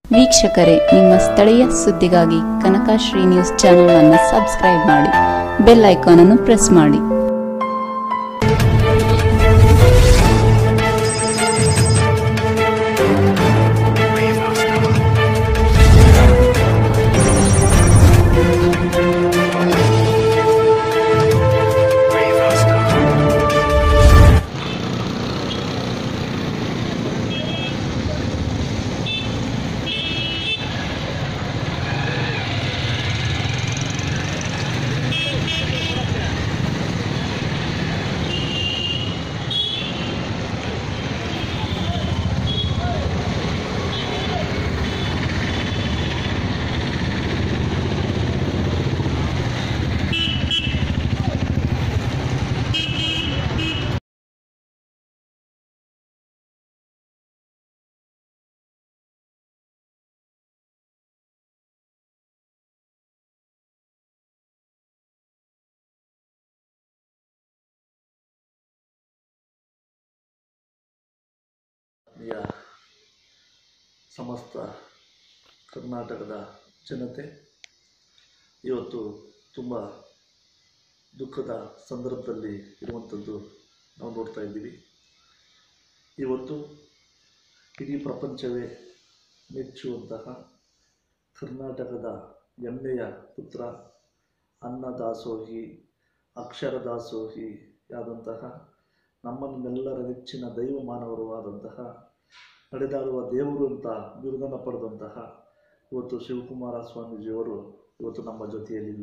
ವೀಕ್ಷಕರೇ ನಿಮ್ಮ ಸ್ಥಳೀಯ ಸುದ್ದಿಗಾಗಿ ಕನಕಶ್ರೀ ನ್ಯೂಸ್ ಚಾನೆಲ್ ಅನ್ನು ಸಬ್ಸ್ಕ್ರೈಬ್ ಮಾಡಿ ಬೆಲ್ ಐಕಾನ್ ಅನ್ನು ಪ್ರೆಸ್ ಮಾಡಿ ಯ ಸಮಸ್ತ ಕರ್ನಾಟಕದ ಜನತೆ ಇವತ್ತು ತುಂಬ ದುಃಖದ ಸಂದರ್ಭದಲ್ಲಿ ಇರುವಂಥದ್ದು ನಾವು ನೋಡ್ತಾ ಇದ್ದೀವಿ ಇವತ್ತು ಇಡೀ ಪ್ರಪಂಚವೇ ಮೆಚ್ಚುವಂತಹ ಕರ್ನಾಟಕದ ಹೆಮ್ಮೆಯ ಪುತ್ರ ಅನ್ನದಾಸೋಹಿ ಅಕ್ಷರ ದಾಸೋಹಿ ಆದಂತಹ ನಮ್ಮ ನಿಮ್ಮೆಲ್ಲರ ನೆಚ್ಚಿನ ದೈವ ಮಾನವರು ಆದಂತಹ ನಡೆದಾಡುವ ದೇವರು ಅಂತ ಬಿರುದನ್ನು ಪಡೆದಂತಹ ಇವತ್ತು ಶಿವಕುಮಾರ ಸ್ವಾಮೀಜಿಯವರು ಇವತ್ತು ನಮ್ಮ ಜೊತೆಯಲ್ಲಿಲ್ಲ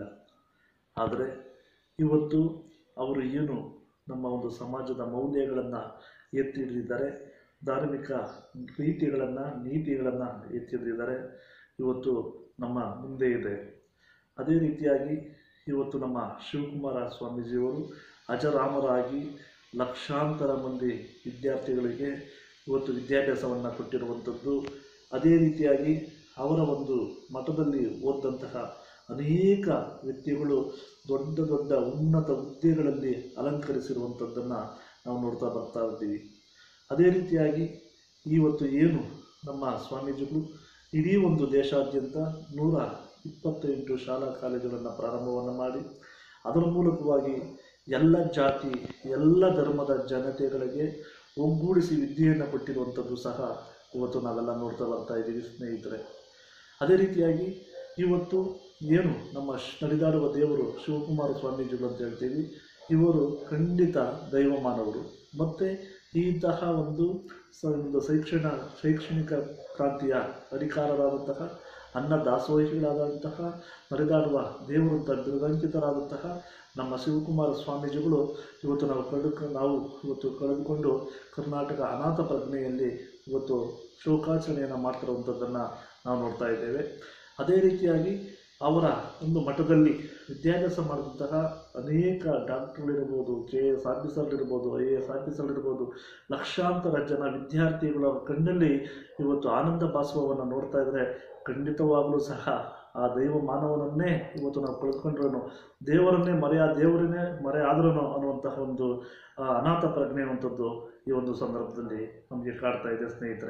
ಆದರೆ ಇವತ್ತು ಅವರು ಏನು ನಮ್ಮ ಒಂದು ಸಮಾಜದ ಮೌಲ್ಯಗಳನ್ನು ಎತ್ತಿ ಹಿಡಿದಿದ್ದಾರೆ ಧಾರ್ಮಿಕ ರೀತಿಗಳನ್ನು ನೀತಿಗಳನ್ನು ಎತ್ತಿ ಹಿಡಿದಿದ್ದಾರೆ ಇವತ್ತು ನಮ್ಮ ಮುಂದೆ ಇದೆ ಅದೇ ರೀತಿಯಾಗಿ ಇವತ್ತು ನಮ್ಮ ಶಿವಕುಮಾರ ಸ್ವಾಮೀಜಿಯವರು ಅಜರಾಮರಾಗಿ ಲಕ್ಷಾಂತರ ಮಂದಿ ವಿದ್ಯಾರ್ಥಿಗಳಿಗೆ ಇವತ್ತು ವಿದ್ಯಾಭ್ಯಾಸವನ್ನು ಕೊಟ್ಟಿರುವಂಥದ್ದು ಅದೇ ರೀತಿಯಾಗಿ ಅವರ ಒಂದು ಮಠದಲ್ಲಿ ಓದಂತಹ ಅನೇಕ ವ್ಯಕ್ತಿಗಳು ದೊಡ್ಡ ದೊಡ್ಡ ಉನ್ನತ ಹುದ್ದೆಗಳಲ್ಲಿ ಅಲಂಕರಿಸಿರುವಂಥದ್ದನ್ನು ನಾವು ನೋಡ್ತಾ ಬರ್ತಾ ಇದ್ದೀವಿ ಅದೇ ರೀತಿಯಾಗಿ ಇವತ್ತು ಏನು ನಮ್ಮ ಸ್ವಾಮೀಜಿಗಳು ಇಡೀ ಒಂದು ದೇಶಾದ್ಯಂತ ನೂರ ಇಪ್ಪತ್ತೆಂಟು ಶಾಲಾ ಕಾಲೇಜುಗಳನ್ನು ಪ್ರಾರಂಭವನ್ನು ಮಾಡಿ ಅದರ ಮೂಲಕವಾಗಿ ಎಲ್ಲ ಜಾತಿ ಎಲ್ಲ ಧರ್ಮದ ಜನತೆಗಳಿಗೆ ಒಗ್ಗೂಡಿಸಿ ವಿದ್ಯೆಯನ್ನು ಕೊಟ್ಟಿರುವಂಥದ್ದು ಸಹ ಇವತ್ತು ನಾವೆಲ್ಲ ನೋಡ್ತಾ ಬರ್ತಾ ಇದ್ದೀವಿ ಸ್ನೇಹಿತರೆ ಅದೇ ರೀತಿಯಾಗಿ ಇವತ್ತು ಏನು ನಮ್ಮ ಶ್- ನಡೆದಾಡುವ ದೇವರು ಶಿವಕುಮಾರ ಸ್ವಾಮೀಜಿಗಳು ಅಂತ ಹೇಳ್ತೀವಿ ಇವರು ಖಂಡಿತ ದೈವಮಾನವರು ಮತ್ತು ಇಂತಹ ಒಂದು ಸ ಒಂದು ಶೈಕ್ಷಣ ಶೈಕ್ಷಣಿಕ ಕ್ರಾಂತಿಯ ಅಧಿಕಾರರಾದಂತಹ ಅನ್ನ ದಾಸೋಹಿಗಳಾದಂತಹ ನಡೆದಾಡುವ ದೇವರು ಅಂತ ಬಿರುದಂಕಿತರಾದಂತಹ ನಮ್ಮ ಶಿವಕುಮಾರ ಸ್ವಾಮೀಜಿಗಳು ಇವತ್ತು ನಾವು ಕಳೆದುಕ ನಾವು ಇವತ್ತು ಕಳೆದುಕೊಂಡು ಕರ್ನಾಟಕ ಅನಾಥ ಪ್ರಜ್ಞೆಯಲ್ಲಿ ಇವತ್ತು ಶೋಕಾಚರಣೆಯನ್ನು ಮಾಡ್ತಿರುವಂಥದ್ದನ್ನು ನಾವು ನೋಡ್ತಾ ಇದ್ದೇವೆ ಅದೇ ರೀತಿಯಾಗಿ ಅವರ ಒಂದು ಮಠದಲ್ಲಿ ವಿದ್ಯಾಭ್ಯಾಸ ಮಾಡಿದಂತಹ ಅನೇಕ ಡಾಕ್ಟರ್ಗಳಿರ್ಬೋದು ಕೆ ಎಸ್ ಆಫೀಸರ್ಗಳಿರ್ಬೋದು ಐ ಎ ಎಸ್ ಆಫೀಸರ್ಗಳಿರ್ಬೋದು ಲಕ್ಷಾಂತರ ಜನ ವಿದ್ಯಾರ್ಥಿಗಳ ಕಣ್ಣಲ್ಲಿ ಇವತ್ತು ಆನಂದ ಭಾಸ್ವವನ್ನು ನೋಡ್ತಾ ಇದ್ದರೆ ಖಂಡಿತವಾಗಲೂ ಸಹ ಆ ದೈವ ಮಾನವನನ್ನೇ ಇವತ್ತು ನಾವು ಕಳ್ಕೊಂಡ್ರೂ ದೇವರನ್ನೇ ಮರೆಯ ದೇವರನ್ನೇ ಮರೆ ಆದ್ರೂ ಅನ್ನುವಂತಹ ಒಂದು ಆ, ಅನಾಥ ಪ್ರಜ್ಞೆ ಅನ್ನುವಂಥದ್ದು ಈ ಒಂದು ಸಂದರ್ಭದಲ್ಲಿ ನಮಗೆ ಕಾಡ್ತಾ ಇದೆ ಸ್ನೇಹಿತರೆ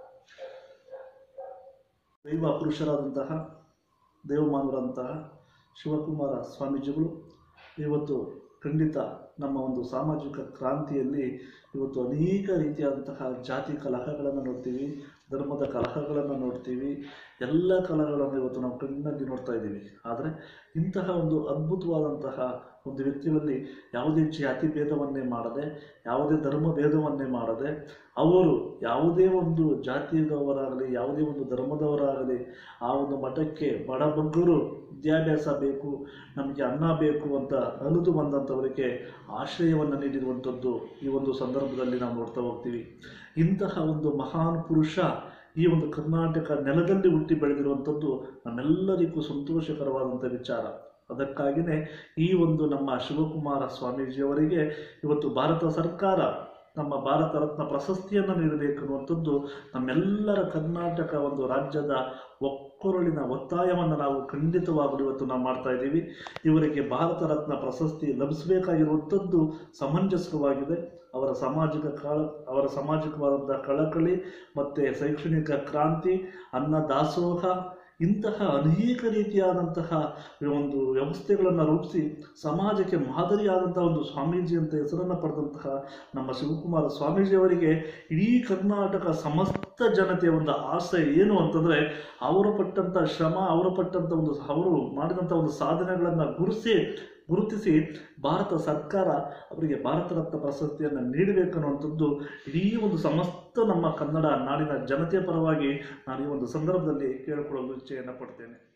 ದೈವ ಪುರುಷರಾದಂತಹ ದೇವಮಾನವರಂತಹ ಶಿವಕುಮಾರ ಸ್ವಾಮೀಜಿಗಳು ಇವತ್ತು ಖಂಡಿತ ನಮ್ಮ ಒಂದು ಸಾಮಾಜಿಕ ಕ್ರಾಂತಿಯಲ್ಲಿ ಇವತ್ತು ಅನೇಕ ರೀತಿಯಾದಂತಹ ಜಾತಿ ಕಲಹಗಳನ್ನು ನೋಡ್ತೀವಿ ಧರ್ಮದ ಕಲಹಗಳನ್ನು ನೋಡ್ತೀವಿ ಎಲ್ಲ ಕಲಹಗಳನ್ನು ಇವತ್ತು ನಾವು ಕಣ್ಣಲ್ಲಿ ನೋಡ್ತಾ ಇದ್ದೀವಿ ಆದರೆ ಇಂತಹ ಒಂದು ಅದ್ಭುತವಾದಂತಹ ಒಂದು ವ್ಯಕ್ತಿಯಲ್ಲಿ ಯಾವುದೇ ಜಾತಿ ಭೇದವನ್ನೇ ಮಾಡದೆ ಯಾವುದೇ ಧರ್ಮ ಭೇದವನ್ನೇ ಮಾಡದೆ ಅವರು ಯಾವುದೇ ಒಂದು ಜಾತಿಯವರಾಗಲಿ ಯಾವುದೇ ಒಂದು ಧರ್ಮದವರಾಗಲಿ ಆ ಒಂದು ಮಠಕ್ಕೆ ಬಡಬಗ್ಗರು ವಿದ್ಯಾಭ್ಯಾಸ ಬೇಕು ನಮಗೆ ಅನ್ನ ಬೇಕು ಅಂತ ಅಲಿದು ಬಂದಂಥವರಿಗೆ ಆಶ್ರಯವನ್ನು ನೀಡಿರುವಂಥದ್ದು ಈ ಒಂದು ಸಂದರ್ಭದಲ್ಲಿ ನಾವು ನೋಡ್ತಾ ಹೋಗ್ತೀವಿ ಇಂತಹ ಒಂದು ಮಹಾನ್ ಪುರುಷ ಈ ಒಂದು ಕರ್ನಾಟಕ ನೆಲದಲ್ಲಿ ಹುಟ್ಟಿ ಬೆಳೆದಿರುವಂಥದ್ದು ನಮ್ಮೆಲ್ಲರಿಗೂ ಸಂತೋಷಕರವಾದಂಥ ವಿಚಾರ ಅದಕ್ಕಾಗಿಯೇ ಈ ಒಂದು ನಮ್ಮ ಶಿವಕುಮಾರ ಸ್ವಾಮೀಜಿಯವರಿಗೆ ಇವತ್ತು ಭಾರತ ಸರ್ಕಾರ ನಮ್ಮ ಭಾರತ ರತ್ನ ಪ್ರಶಸ್ತಿಯನ್ನು ನೀಡಬೇಕು ಅನ್ನುವಂಥದ್ದು ನಮ್ಮೆಲ್ಲರ ಕರ್ನಾಟಕ ಒಂದು ರಾಜ್ಯದ ಒಕ್ಕೊರಳಿನ ಒತ್ತಾಯವನ್ನು ನಾವು ಖಂಡಿತವಾಗಲು ಇವತ್ತು ನಾವು ಮಾಡ್ತಾ ಇದ್ದೀವಿ ಇವರಿಗೆ ಭಾರತ ರತ್ನ ಪ್ರಶಸ್ತಿ ಲಭಿಸಬೇಕಾಗಿರುವಂಥದ್ದು ಸಮಂಜಸವಾಗಿದೆ ಅವರ ಸಾಮಾಜಿಕ ಕಾಳ ಅವರ ಸಾಮಾಜಿಕವಾದಂತಹ ಕಳಕಳಿ ಮತ್ತು ಶೈಕ್ಷಣಿಕ ಕ್ರಾಂತಿ ಅನ್ನ ದಾಸೋಹ ಇಂತಹ ಅನೇಕ ರೀತಿಯಾದಂತಹ ಒಂದು ವ್ಯವಸ್ಥೆಗಳನ್ನು ರೂಪಿಸಿ ಸಮಾಜಕ್ಕೆ ಮಾದರಿಯಾದಂತಹ ಒಂದು ಸ್ವಾಮೀಜಿ ಅಂತ ಹೆಸರನ್ನು ಪಡೆದಂತಹ ನಮ್ಮ ಶಿವಕುಮಾರ ಸ್ವಾಮೀಜಿಯವರಿಗೆ ಇಡೀ ಕರ್ನಾಟಕ ಸಮಸ್ತ ಜನತೆಯ ಒಂದು ಆಸೆ ಏನು ಅಂತಂದರೆ ಅವರು ಪಟ್ಟಂಥ ಶ್ರಮ ಅವರು ಪಟ್ಟಂಥ ಒಂದು ಅವರು ಮಾಡಿದಂಥ ಒಂದು ಸಾಧನೆಗಳನ್ನು ಗುರುಸಿ ಗುರುತಿಸಿ ಭಾರತ ಸರ್ಕಾರ ಅವರಿಗೆ ಭಾರತ ರತ್ನ ಪ್ರಶಸ್ತಿಯನ್ನು ನೀಡಬೇಕನ್ನುವಂಥದ್ದು ಇಡೀ ಒಂದು ಸಮಸ್ತ ನಮ್ಮ ಕನ್ನಡ ನಾಡಿನ ಜನತೆಯ ಪರವಾಗಿ ನಾನು ಈ ಒಂದು ಸಂದರ್ಭದಲ್ಲಿ ಕೇಳಿಕೊಳ್ಳಲು ಇಚ್ಛೆಯನ್ನು ಪಡ್ತೇನೆ